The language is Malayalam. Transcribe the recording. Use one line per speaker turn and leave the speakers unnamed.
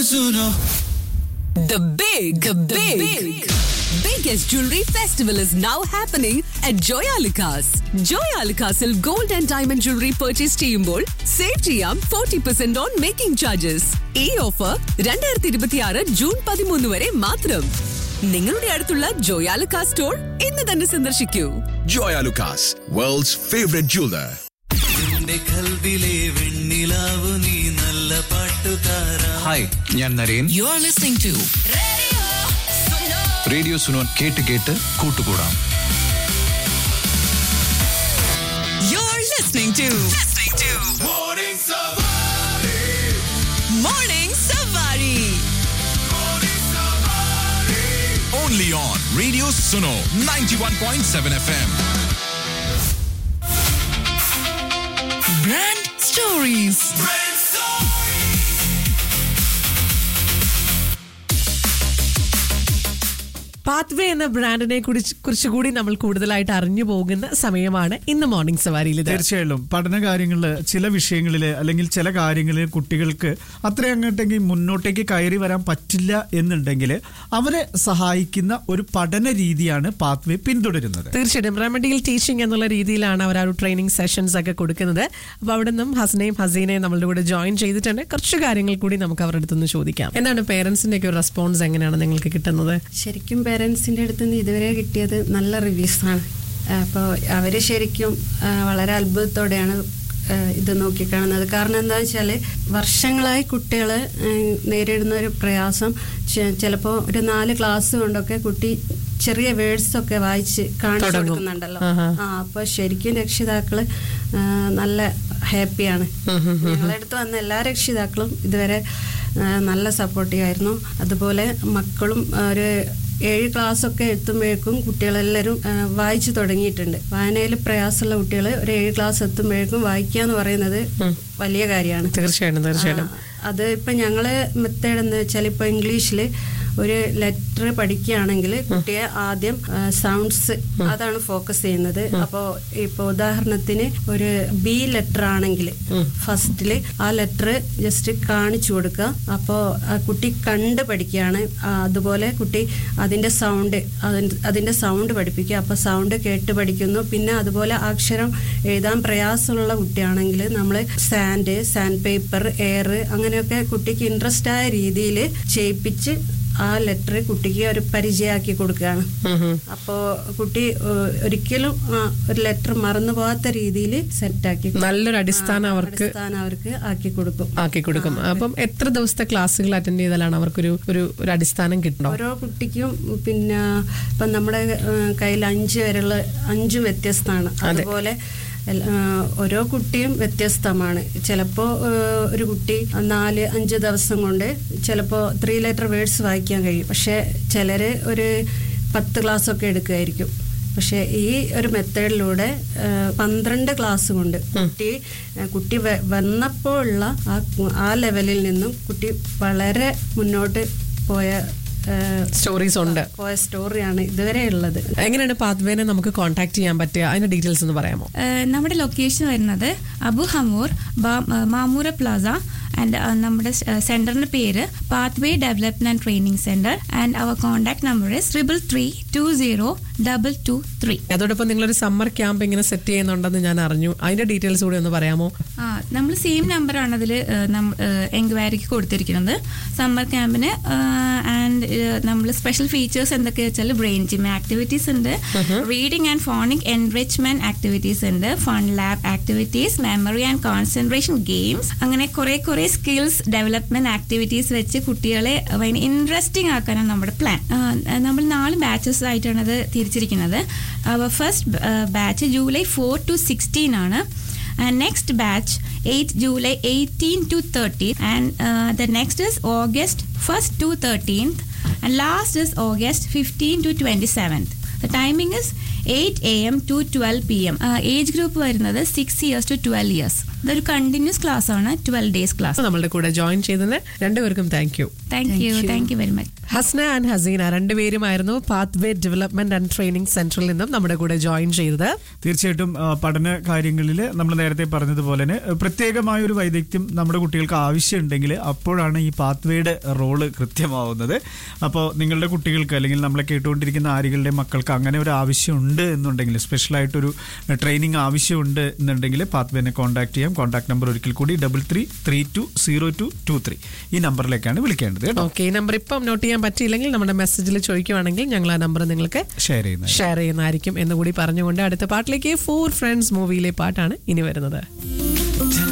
Suno.
The big, the big, biggest jewelry festival is now happening at Joyalukas. Joyalukasil gold and diamond jewelry purchase ചെയ്യുമ്പോൾ സേവ് ചെയ്യാം forty percent on making charges ഈ ഓഫർ രണ്ടായിരത്തി ഇരുപത്തി ആറ് ജൂൺ പതിമൂന്ന് വരെ മാത്രം നിങ്ങളുടെ അടുത്തുള്ള ജോയാലുക്കാ സ്റ്റോർ ഇന്ന് തന്നെ സന്ദർശിക്കൂ
Joya Lucas, world's favorite jeweler.
എന്റെ കൽവിലെ വെണ്ണിലാവു നീ നല്ല പാട്ടുകാരാ
ഹായ് ഞാൻ Naren
you are listening to
radio Suno കേട്ട് കേട്ട് കൂട്ടുകൂടാം
you are listening to morning Savari
Only on Radio Suno 91.7 FM.
Brand stories
pathway എന്ന ബ്രാൻഡിനെ കുറിച്ച് കുറിച്ചുകൂടി നമ്മൾ കൂടുതലായിട്ട് അറിഞ്ഞു പോകുന്ന സമയമാണ് ഇന്ന് മോർണിംഗ് സവാരിയിൽ ഇത്.
തീർച്ചയായും പഠന കാര്യങ്ങളിൽ ചില വിഷയങ്ങളിൽ അല്ലെങ്കിൽ ചില കാര്യങ്ങളിൽ കുട്ടികൾക്ക് അത്ര അങ്ങോട്ടെങ്കിൽ മുന്നോട്ടേക്ക് കയറി വരാൻ പറ്റില്ല എന്നുണ്ടെങ്കിൽ അവരെ സഹായിക്കുന്ന ഒരു പഠന രീതിയാണ് പാത്വേ പിന്തുടരുന്നത്
തീർച്ചയായിട്ടും റെമഡിയൽ ടീച്ചിങ് എന്നുള്ള രീതിയിലാണ് അവർ ആ ഒരു ട്രെയിനിങ് സെഷൻസ് ഒക്കെ കൊടുക്കുന്നത് അപ്പോൾ അവിടെ നിന്നും ഹസനയും ഹസീനയും നമ്മളുടെ കൂടെ ജോയിൻ ചെയ്തിട്ടുണ്ട് കുറച്ച് കാര്യങ്ങൾ കൂടി നമുക്ക് അവരുടെ അടുത്തുനിന്ന് ചോദിക്കാം എന്താണ് പേരൻസിന്റെ ഒക്കെ ഒരു റെസ്പോൺസ് എങ്ങനെയാണ് നിങ്ങൾക്ക് കിട്ടുന്നത്
ശരിക്കും പേരൻസിൻ്റെ അടുത്ത് നിന്ന് ഇതുവരെ കിട്ടിയത് നല്ല റിവ്യൂസാണ് അപ്പോൾ അവർ ശരിക്കും ആ, വളരെ അത്ഭുതത്തോടെയാണ് ആ, ഇത് നോക്കിക്കാണുന്നത് കാരണം എന്താ വെച്ചാൽ വർഷങ്ങളായി കുട്ടികൾ നേരിടുന്ന ഒരു പ്രയാസം ചിലപ്പോൾ ഒരു നാല് ക്ലാസ് കൊണ്ടൊക്കെ കുട്ടി ചെറിയ വേർഡ്സ് ഒക്കെ വായിച്ച് കാണിച്ചു
തുടങ്ങും.
കൊടുക്കുന്നുണ്ടല്ലോ
ആഹാ.
ആ അപ്പോൾ ശരിക്കും രക്ഷിതാക്കള് ആ, നല്ല ഹാപ്പിയാണ് ഞങ്ങളുടെ അടുത്ത് വന്ന എല്ലാ രക്ഷിതാക്കളും ഇതുവരെ ആ, നല്ല സപ്പോർട്ടീവ് ആയിരുന്നു അതുപോലെ മക്കളും ഒരു ഏഴ് ക്ലാസ് ഒക്കെ എത്തുമ്പോഴേക്കും കുട്ടികളെല്ലാവരും ആ, വായിച്ചു തുടങ്ങിയിട്ടുണ്ട് വായനയിൽ പ്രയാസമുള്ള കുട്ടികൾ ഒരു ഏഴ് ക്ലാസ് എത്തുമ്പോഴേക്കും വായിക്കുക എന്ന് പറയുന്നത് വലിയ കാര്യമാണ്
തീർച്ചയായിട്ടും തീർച്ചയായിട്ടും
ആ, അത് ഇപ്പൊ ഞങ്ങള് മെത്തേഡ് എന്ന് വെച്ചാൽ ഇപ്പൊ ഇംഗ്ലീഷില് ഒരു ലെറ്റർ പഠിക്കുകയാണെങ്കിൽ കുട്ടിയെ ആദ്യം സൗണ്ട്സ് അതാണ് ഫോക്കസ് ചെയ്യുന്നത് അപ്പോ ഇപ്പൊ ഉദാഹരണത്തിന് ഒരു ബി ലെറ്റർ ആണെങ്കിൽ ഫസ്റ്റില് ആ ലെറ്റർ ജസ്റ്റ് കാണിച്ചു കൊടുക്കുക അപ്പോൾ ആ കുട്ടി കണ്ട് പഠിക്കുകയാണ് ആ, അതുപോലെ കുട്ടി അതിന്റെ സൗണ്ട് അതിന്റെ സൗണ്ട് പഠിപ്പിക്കുക അപ്പൊ സൗണ്ട് കേട്ട് പഠിക്കുന്നു പിന്നെ അതുപോലെ അക്ഷരം എഴുതാൻ പ്രയാസമുള്ള കുട്ടിയാണെങ്കിൽ നമ്മൾ സാൻഡ് സാൻഡ് പേപ്പർ എയർ അങ്ങനെയൊക്കെ കുട്ടിക്ക് ഇൻട്രസ്റ്റ് ആയ രീതിയിൽ ചെയ്യിപ്പിച്ച് ആ ലെറ്റർ കുട്ടിക്ക് ഒരു പരിചയമാക്കി കൊടുക്കുകയാണ് അപ്പോൾ കുട്ടി ഏഹ്, ഒരിക്കലും ആ ഒരു ലെറ്റർ മറന്നു പോകാത്ത രീതിയിൽ സെറ്റാക്കി
നല്ലൊരു അടിസ്ഥാനം അവർക്ക്
അടിസ്ഥാനം അവർക്ക് ആക്കി കൊടുക്കും
ആക്കി കൊടുക്കും അപ്പം എത്ര ദിവസത്തെ ക്ലാസ്സുകൾ അറ്റൻഡ് ചെയ്താലാണ് അവർക്കൊരു ഒരു ഒരു അടിസ്ഥാനം കിട്ടണോ
ഓരോ കുട്ടിക്കും പിന്നെ ഇപ്പം നമ്മുടെ ഏഹ്, കയ്യിൽ അഞ്ച് വരെയുള്ള അഞ്ച് വ്യത്യസ്തമാണ് അതുപോലെ എൽ- ഏഹ്, ഓരോ കുട്ടിയും വ്യത്യസ്തമാണ് ചിലപ്പോൾ ഒരു കുട്ടി നാല് അഞ്ച് ദിവസം കൊണ്ട് ചിലപ്പോൾ ത്രീ ലെറ്റർ വേർഡ്സ് വായിക്കാൻ കഴിയും പക്ഷേ ചിലർ ഒരു പത്ത് ക്ലാസ് ഒക്കെ എടുക്കുമായിരിക്കും പക്ഷേ ഈ ഒരു മെത്തേഡിലൂടെ പന്ത്രണ്ട് ക്ലാസ് കൊണ്ട് കുട്ടി ഏഹ്, കുട്ടി വ- വന്നപ്പോൾ ഉള്ള ആ ആ ലെവലിൽ നിന്നും കുട്ടി വളരെ മുന്നോട്ട് പോയ ഏഹ്,
സ്റ്റോറീസ് ഉണ്ട്
പോയ സ്റ്റോറിയാണ് ഇതുവരെ ഉള്ളത്
എങ്ങനെയാണ് പാത്വേനെ നമുക്ക് കോൺടാക്ട് ചെയ്യാൻ പറ്റുക അതിന്റെ ഡീറ്റെയിൽസ് ഒന്ന് പറയാമോ
ഏഹ് നമ്മുടെ ലൊക്കേഷൻ വരുന്നത് അബു ഹമൂർ ബാ- ഏഹ് മാമൂര പ്ലാസ ആൻഡ് നമ്മുടെ സെന്ററിന്റെ പേര് pathway development training centre and our contact number is triple three two zero double two three
അതോടൊപ്പം നിങ്ങളൊരു സമ്മർ ക്യാമ്പ് ഇങ്ങനെ സെറ്റ് ചെയ്യുന്നുണ്ടെന്ന് ഞാൻ അറിഞ്ഞു അതിന്റെ ഡീറ്റെയിൽസ് കൂടി ഒന്ന് പറയാമോ
ആ നമ്മൾ സെയിം നമ്പറാണ് അതിൽ എൻക്വയറിക്ക് കൊടുത്തിരിക്കുന്നത് സമ്മർ ക്യാമ്പിന് ആൻഡ് നമ്മൾ സ്പെഷ്യൽ ഫീച്ചേഴ്സ് എന്തൊക്കെയാ വെച്ചാൽ ബ്രെയിൻ ജിം ആക്ടിവിറ്റീസ് ഉണ്ട് reading and phonic enrichment activities ഉണ്ട് fun lab activities memory and concentration games അങ്ങനെ കുറെ കുറെ സ്കിൽസ് ഡെവലപ്മെന്റ് ആക്ടിവിറ്റീസ് വെച്ച് കുട്ടികളെ ഭയങ്കര ഇൻട്രസ്റ്റിംഗ് ആക്കാനാണ് നമ്മുടെ പ്ലാൻ നമ്മൾ നാല് ബാച്ചസ് ആയിട്ടാണ് അത് തിരിച്ചിരിക്കുന്നത് first batch July four to sixteen ആണ് and next batch 8 july 18 to 30 and uh, the next is august 1st to 13th and last is august 15 to 27th the timing is 8 a.m. to 12 p.m. Uh, age group വരുന്നത് 6 years to 12 years ഇതൊരു കണ്ടിന്യൂസ് ക്ലാസ് ആണ് ട്വൽവ് ഡേയ്സ് ക്ലാസ്
നമ്മളുടെ കൂടെ ജോയിൻ ചെയ്തതിന് രണ്ടുപേർക്കും thank you
thank you thank you very much
Hasna and Haseena രണ്ടുപേരുമായിരുന്നു pathway development and training സെന്ററിൽ നിന്നും നമ്മുടെ കൂടെ ജോയിൻ ചെയ്തത്
തീർച്ചയായിട്ടും ആ, പഠന കാര്യങ്ങളിൽ നമ്മൾ നേരത്തെ പറഞ്ഞതുപോലെ തന്നെ ആ, പ്രത്യേകമായ ഒരു വൈദഗ്ധ്യം നമ്മുടെ കുട്ടികൾക്ക് ആവശ്യമുണ്ടെങ്കിൽ അപ്പോഴാണ് ഈ പാത്വേയുടെ റോള് കൃത്യമാവുന്നത് അപ്പോൾ നിങ്ങളുടെ കുട്ടികൾക്ക് അല്ലെങ്കിൽ നമ്മളെ കേട്ടുകൊണ്ടിരിക്കുന്ന ആരുകളുടെ മക്കൾക്ക് അങ്ങനെ ഒരു ആവശ്യമുണ്ട് എന്നുണ്ടെങ്കിൽ സ്പെഷ്യലായിട്ടൊരു ട്രെയിനിങ് ആവശ്യമുണ്ട് എന്നുണ്ടെങ്കിൽ പാത്വേനെ കോൺടാക്ട് ചെയ്യാം കോൺടാക്ട് നമ്പർ ഒരിക്കൽ കൂടി double three three two zero two two three ഈ നമ്പറിലേക്കാണ് വിളിക്കേണ്ടത് കേട്ടോ
ഓക്കെ ഈ നമ്പർ ഇപ്പം നോട്ട് ചെയ്യാൻ പറ്റിയില്ലെങ്കിൽ നമ്മുടെ മെസ്സേജിൽ ചോദിക്കുവാണെങ്കിൽ ഞങ്ങൾ ആ നമ്പർ നിങ്ങൾക്ക്
ഷെയർ ചെയ്യുന്നത്
ഷെയർ ചെയ്യുന്നതായിരിക്കും എന്ന് കൂടി പറഞ്ഞുകൊണ്ട് അടുത്ത പാട്ടിലേക്ക് ഫോർ ഫ്രണ്ട്സ് മൂവിയിലെ പാട്ടാണ് ഇനി വരുന്നത്